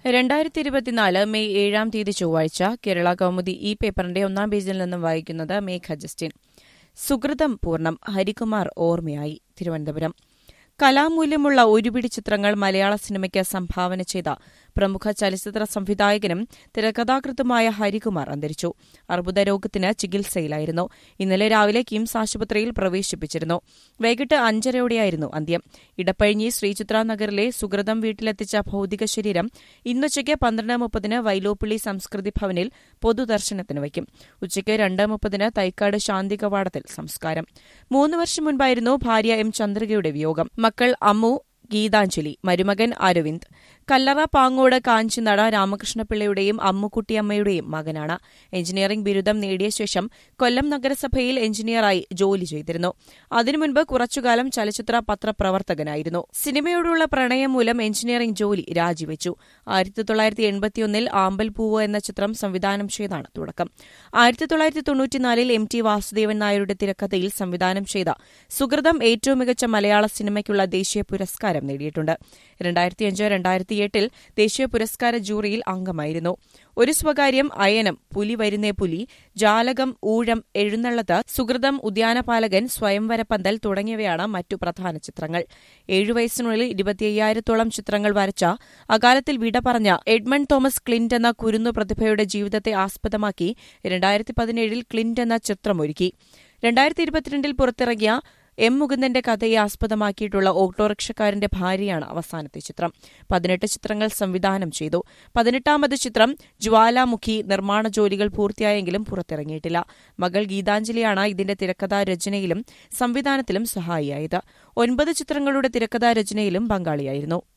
രണ്ടായിരത്തി ഇരുപത്തിനാല് മെയ് ഏഴാം തീയതി ചൊവ്വാഴ്ച കേരള കൗമുദി ഈ പേപ്പറിന്റെ ഒന്നാം പേജിൽ നിന്നും വായിക്കുന്നത് മേഘ ജസ്റ്റിൻ സുഹൃതം പൂർണ്ണം ഹരികുമാർ ഓർമ്മയായി തിരുവനന്തപുരം കലാമൂല്യമുള്ള ഒരുപിടി ചിത്രങ്ങൾ മലയാള സിനിമയ്ക്ക് സംഭാവന ചെയ്ത പ്രമുഖ ചലച്ചിത്ര സംവിധായകനും തിരക്കഥാകൃത്തുമായ ഹരികുമാർ അന്തരിച്ചു അർബുദ രോഗത്തിന് ചികിത്സയിലായിരുന്നു ഇന്നലെ രാവിലെ കിംസ് ആശുപത്രിയിൽ പ്രവേശിപ്പിച്ചിരുന്നു വൈകിട്ട് അഞ്ചരയോടെയായിരുന്നു അന്ത്യം ഇടപ്പഴിഞ്ഞി ശ്രീചിത്ര നഗറിലെ സുഹൃതം വീട്ടിലെത്തിച്ച ഭൌതിക ശരീരം ഇന്നുച്ചയ്ക്ക് പന്ത്രണ്ട് മുപ്പതിന് വൈലോപ്പിള്ളി സംസ്കൃതി ഭവനിൽ പൊതുദർശനത്തിന് വയ്ക്കും ഉച്ചയ്ക്ക് രണ്ട് മുപ്പതിന് തൈക്കാട് ശാന്തി കവാടത്തിൽ സംസ്കാരം മൂന്ന് വർഷം മുൻപായിരുന്നു ഭാര്യ എം ചന്ദ്രികയുടെ വിയോഗം മക്കൾ അമ്മു ഗീതാഞ്ജലി മരുമകൻ അരവിന്ദ് കല്ലറ പാങ്ങോട് കാഞ്ചിനട രാമകൃഷ്ണപിള്ളയുടെയും അമ്മുക്കുട്ടിയമ്മയുടെയും മകനാണ് എഞ്ചിനീയറിംഗ് ബിരുദം നേടിയ ശേഷം കൊല്ലം നഗരസഭയിൽ എഞ്ചിനീയറായി ജോലി ചെയ്തിരുന്നു അതിനു മുൻപ് കുറച്ചുകാലം ചലച്ചിത്ര പത്രപ്രവർത്തകനായിരുന്നു സിനിമയോടുള്ള പ്രണയം മൂലം എഞ്ചിനീയറിംഗ് ജോലി രാജിവെച്ചു ആയിരത്തി തൊള്ളായിരത്തി എൺപത്തിയൊന്നിൽ ആമ്പൽ പൂവ് എന്ന ചിത്രം സംവിധാനം ചെയ്താണ് തുടക്കം ആയിരത്തി തൊള്ളായിരത്തി തൊണ്ണൂറ്റിനാലിൽ എം ടി വാസുദേവൻ നായരുടെ തിരക്കഥയിൽ സംവിധാനം ചെയ്ത സുഹൃതം ഏറ്റവും മികച്ച മലയാള സിനിമയ്ക്കുള്ള ദേശീയ പുരസ്കാരം നേടിയിട്ടുണ്ട് രണ്ടായിരത്തിയഞ്ച് രണ്ടായിരത്തിയെട്ടിൽ ദേശീയ പുരസ്കാര ജൂറിയിൽ അംഗമായിരുന്നു ഒരു സ്വകാര്യം അയനം പുലി വരുന്നേ പുലി ജാലകം ഊഴം എഴുന്നള്ളത്ത് സുഹൃതം ഉദ്യാനപാലകൻ സ്വയംവരപ്പന്തൽ തുടങ്ങിയവയാണ് മറ്റു പ്രധാന ചിത്രങ്ങൾ ഏഴു വയസ്സിനുള്ളിൽ ഇരുപത്തിയ്യായിരത്തോളം ചിത്രങ്ങൾ വരച്ച അകാലത്തിൽ വിട പറഞ്ഞ എഡ്മണ്ട് തോമസ് ക്ലിന്റ് എന്ന കുരുന്നു പ്രതിഭയുടെ ജീവിതത്തെ ആസ്പദമാക്കി രണ്ടായിരത്തി പതിനേഴിൽ ക്ലിന്റ് എന്ന ചിത്രമൊരുക്കി രണ്ടായിരത്തി ഇരുപത്തിരണ്ടിൽ പുറത്തിറങ്ങിയ എം മുകുന്ദന്റെ കഥയെ ആസ്പദമാക്കിയിട്ടുള്ള ഓട്ടോറിക്ഷക്കാരന്റെ ഭാര്യയാണ് അവസാനത്തെ ചിത്രം പതിനെട്ട് ചിത്രങ്ങൾ സംവിധാനം ചെയ്തു പതിനെട്ടാമത് ചിത്രം ജ്വാലാമുഖി നിർമ്മാണ ജോലികൾ പൂർത്തിയായെങ്കിലും പുറത്തിറങ്ങിയിട്ടില്ല മകൾ ഗീതാഞ്ജലിയാണ് ഇതിന്റെ തിരക്കഥാ രചനയിലും സംവിധാനത്തിലും സഹായിയായത് ഒൻപത് ചിത്രങ്ങളുടെ തിരക്കഥാ രചനയിലും പങ്കാളിയായിരുന്നു